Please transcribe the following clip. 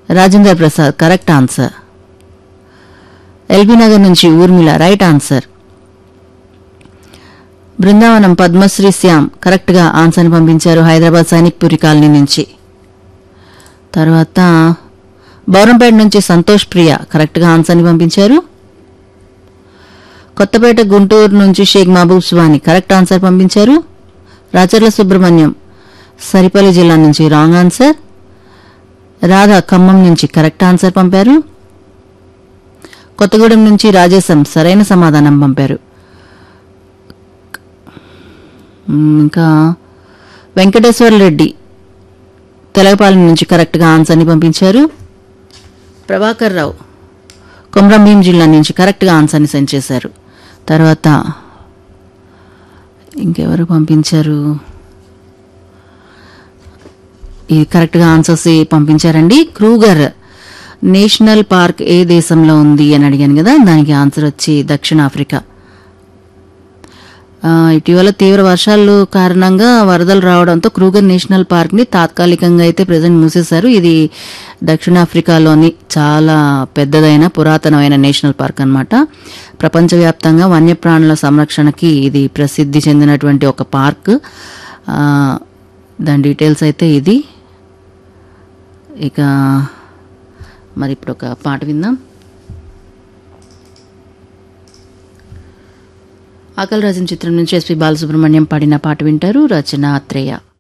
Rajender Prasad correct answer LB Nagar నుంచి Urmila right answer Brindavanam Padmasri Shyam కరెక్ట్గా ఆన్సర్ని పంపించారు హైదరాబాద్ సైనిక్ పురి కాలనీ నుంచి తర్వాత బౌరంపేట నుంచి సంతోష్ ప్రియ కరెక్ట్గా ఆన్సర్ని పంపించారు కొత్తపేట గుంటూరు నుంచి షేక్ మహబూబ్ సువాని కరెక్ట్ ఆన్సర్ పంపించారు రాచర్ల సుబ్రహ్మణ్యం సరిపల్లి జిల్లా నుంచి రాంగ్ ఆన్సర్ రాధా ఖమ్మం నుంచి కరెక్ట్ ఆన్సర్ పంపారు కొత్తగూడెం నుంచి రాజేశం సరైన సమాధానం పంపారు మ్, ఇంకా వెంకటేశ్వర రెడ్డి తెలగపాలెం నుంచి కరెక్ట్గా ఆన్సర్ని పంపించారు ప్రభాకర్ రావు కొమరంభీం జిల్లా నుంచి కరెక్ట్గా ఆన్సర్ని సెండ్ చేశారు తర్వాత ఇంకెవరు పంపించారు ఇది కరెక్ట్గా ఆన్సర్స్ పంపించారండి క్రూగర్ నేషనల్ పార్క్ ఏ దేశంలో ఉంది అని అడిగాను కదా దానికి ఆన్సర్ వచ్చి దక్షిణాఫ్రికా ఆ, ఇటీవల తీవ్ర వర్షాలు కారణంగా వరదలు రావడంతో క్రూగర్ నేషనల్ పార్క్ ని తాత్కాలికంగా అయితే ప్రజెంట్ మూసేశారు ఇది దక్షిణాఫ్రికాలోని చాలా పెద్దదైన పురాతనమైన నేషనల్ పార్క్ అన్నమాట ప్రపంచవ్యాప్తంగా వన్యప్రాణుల సంరక్షణకి ఇది ప్రసిద్ధి చెందినటువంటి ఒక పార్క్ ఆ, దాని డీటెయిల్స్ అయితే ఇది ఇక మరి ఇప్పుడు ఒక పాట విందాం ఆకలి రాజన్ చిత్రం నుంచి ఎస్పి బాలసుబ్రహ్మణ్యం పాడిన పాట వింటారు రచన ఆత్రేయ